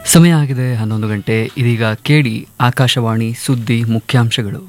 ಸಮಯ ಆಗಿದೆ ಹನ್ನೊಂದು ಗಂಟೆ ಇದೀಗ ಕೇಳಿ ಆಕಾಶವಾಣಿ ಸುದ್ದಿ ಮುಖ್ಯಾಂಶಗಳು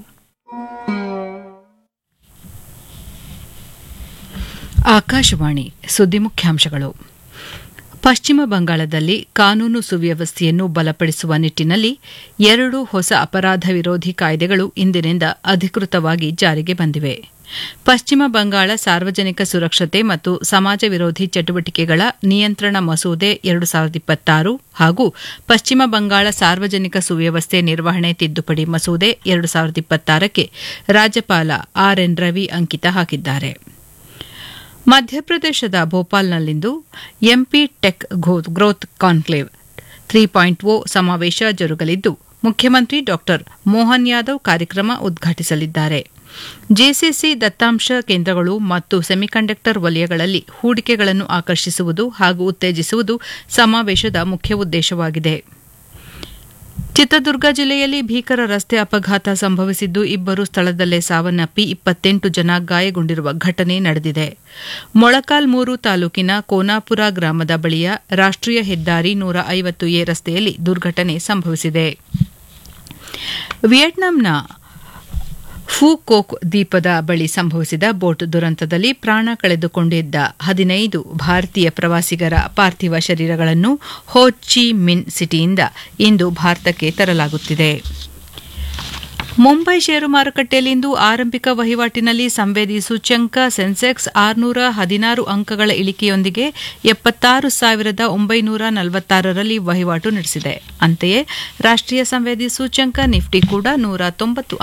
ಆಕಾಶವಾಣಿ ಸುದ್ದಿ ಮುಖ್ಯಾಂಶಗಳು ಪಶ್ಚಿಮ ಬಂಗಾಳದಲ್ಲಿ ಕಾನೂನು ಸುವ್ಯವಸ್ಥೆಯನ್ನು ಬಲಪಡಿಸುವ ನಿಟ್ಟಿನಲ್ಲಿ ಎರಡು ಹೊಸ ಅಪರಾಧ ವಿರೋಧಿ ಕಾಯ್ದೆಗಳು ಇಂದಿನಿಂದ ಅಧಿಕೃತವಾಗಿ ಜಾರಿಗೆ ಬಂದಿವೆ ಪಶ್ಚಿಮ ಬಂಗಾಳ ಸಾರ್ವಜನಿಕ ಸುರಕ್ಷತೆ ಮತ್ತು ಸಮಾಜ ವಿರೋಧಿ ಚಟುವಟಿಕೆಗಳ ನಿಯಂತ್ರಣ ಮಸೂದೆ ಎರಡು ಸಾವಿರದ ಇಪ್ಪತ್ತಾರು ಹಾಗೂ ಪಶ್ಚಿಮ ಬಂಗಾಳ ಸಾರ್ವಜನಿಕ ಸುವ್ಯವಸ್ಥೆ ನಿರ್ವಹಣೆ ತಿದ್ದುಪಡಿ ಮಸೂದೆ ಎರಡು ಸಾವಿರದ ಇಪ್ಪತ್ತಾರಕ್ಕೆ ರಾಜ್ಯಪಾಲ ಆರ್ ಎನ್ ರವಿ ಅಂಕಿತ ಹಾಕಿದ್ದಾರೆ ಮಧ್ಯಪ್ರದೇಶದ ಭೋಪಾಲ್ನಲ್ಲಿಂದು MP tech growth conclave three point O ಸಮಾವೇಶ ಜರುಗಲಿದ್ದು ಮುಖ್ಯಮಂತ್ರಿ ಡಾ ಮೋಹನ್ ಯಾದವ್ ಕಾರ್ಯಕ್ರಮ ಉದ್ಘಾಟಿಸಲಿದ್ದಾರೆ ಜೆಸಿಸಿ ದತ್ತಾಂಶ ಕೇಂದ್ರಗಳು ಮತ್ತು ಸೆಮಿಕಂಡಕ್ಟರ್ ವಲಯಗಳಲ್ಲಿ ಹೂಡಿಕೆಗಳನ್ನು ಆಕರ್ಷಿಸುವುದು ಹಾಗೂ ಉತ್ತೇಜಿಸುವುದು ಸಮಾವೇಶದ ಮುಖ್ಯ ಉದ್ದೇಶವಾಗಿದೆ ಚಿತ್ರದುರ್ಗ ಜಿಲ್ಲೆಯಲ್ಲಿ ಭೀಕರ ರಸ್ತೆ ಅಪಘಾತ ಸಂಭವಿಸಿದ್ದು ಇಬ್ಬರು ಸ್ಥಳದಲ್ಲೇ ಸಾವನ್ನಪ್ಪಿ ಇಪ್ಪತ್ತೆಂಟು ಜನ ಗಾಯಗೊಂಡಿರುವ ಘಟನೆ ನಡೆದಿದೆ ಮೊಳಕಾಲ್ಮೂರು ತಾಲೂಕಿನ ಕೋನಾಪುರ ಗ್ರಾಮದ ಬಳಿಯ ರಾಷ್ಟೀಯ ಹೆದ್ದಾರಿ ನೂರ ಐವತ್ತು ಎ ರಸ್ತೆಯಲ್ಲಿ ದುರ್ಘಟನೆ ಸಂಭವಿಸಿದೆ ವಿಯೆಟ್ನಾಂನ ಫೂಕೋಕ್ ದ್ವೀಪದ ಬಳಿ ಸಂಭವಿಸಿದ ಬೋಟ್ ದುರಂತದಲ್ಲಿ ಪ್ರಾಣ ಕಳೆದುಕೊಂಡಿದ್ದ ಹದಿನೈದು ಭಾರತೀಯ ಪ್ರವಾಸಿಗರ ಪಾರ್ಥಿವ ಶರೀರಗಳನ್ನು ಹೋ ಚಿ ಮಿನ್ ಸಿಟಿಯಿಂದ ಇಂದು ಭಾರತಕ್ಕೆ ತರಲಾಗುತ್ತಿದೆ ಮುಂಬೈ ಷೇರು ಮಾರುಕಟ್ಟೆಯಲ್ಲಿಂದು ಆರಂಭಿಕ ವಹಿವಾಟಿನಲ್ಲಿ ಸಂವೇದಿ ಸೂಚ್ಯಂಕ ಸೆನ್ಸೆಕ್ಸ್ ಆರುನೂರ ಹದಿನಾರು ಅಂಕಗಳ ಇಳಿಕೆಯೊಂದಿಗೆ ಎಪ್ಪತ್ತಾರು ಸಾವಿರದ ಒಂಬೈನೂರ ನಲವತ್ತಾರರಲ್ಲಿ ವಹಿವಾಟು ನಡೆಸಿದೆ ಅಂತೆಯೇ ರಾಷ್ಟೀಯ ಸಂವೇದಿ ಸೂಚ್ಯಂಕ ನಿಫ್ಟಿ ಕೂಡ ನೂರ ತೊಂಬತ್ತು